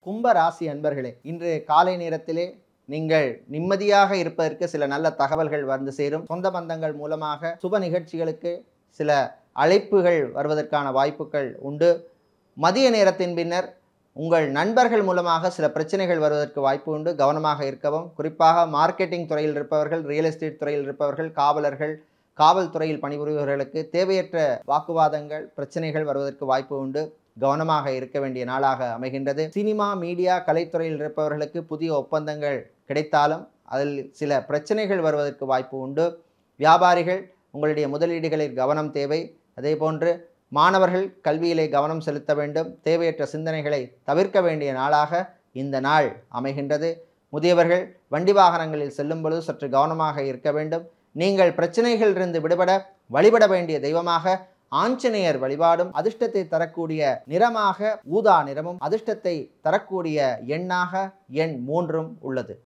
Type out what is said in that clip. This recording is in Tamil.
கும்ப ராசி அன்பர்களே இன்று காலை நேரத்திலே நீங்கள் நிம்மதியாக இருப்பதற்கு சில நல்ல தகவல்கள் வந்து சேரும் சொந்த பந்தங்கள் மூலமாக சுப நிகழ்ச்சிகளுக்கு சில அழைப்புகள் வருவதற்கான வாய்ப்புகள் உண்டு மதிய நேரத்தின் பின்னர் உங்கள் நண்பர்கள் மூலமாக சில பிரச்சனைகள் வருவதற்கு வாய்ப்பு உண்டு கவனமாக இருக்கவும் குறிப்பாக மார்க்கெட்டிங் துறையில் இருப்பவர்கள் ரியல் எஸ்டேட் துறையில் இருப்பவர்கள் காவலர்கள் காவல்துறையில் பணிபுரிபவர்களுக்கு தேவையற்ற வாக்குவாதங்கள் பிரச்சனைகள் வருவதற்கு வாய்ப்பு உண்டு கவனமாக இருக்க வேண்டிய நாளாக அமைகின்றது சினிமா மீடியா கலைத்துறையில் இருப்பவர்களுக்கு புதிய ஒப்பந்தங்கள் கிடைத்தாலும் அதில் சில பிரச்சனைகள் வருவதற்கு வாய்ப்பு உண்டு வியாபாரிகள் உங்களுடைய முதலீடுகளில் கவனம் தேவை அதேபோன்று மாணவர்கள் கல்வியிலே கவனம் செலுத்த வேண்டும் தேவையற்ற சிந்தனைகளை தவிர்க்க வேண்டிய நாளாக இந்த நாள் அமைகின்றது முதியவர்கள் வண்டி வாகனங்களில் செல்லும் பொழுது சற்று கவனமாக இருக்க வேண்டும் நீங்கள் பிரச்சனைகளிலிருந்து விடுபட வழிபட வேண்டிய தெய்வமாக ஆஞ்சநேயர் வழிபாடும் அதிர்ஷ்டத்தை தரக்கூடிய நிறமாக ஊதா நிறமும் அதிர்ஷ்டத்தை தரக்கூடிய எண்ணாக எண் மூன்றும் உள்ளது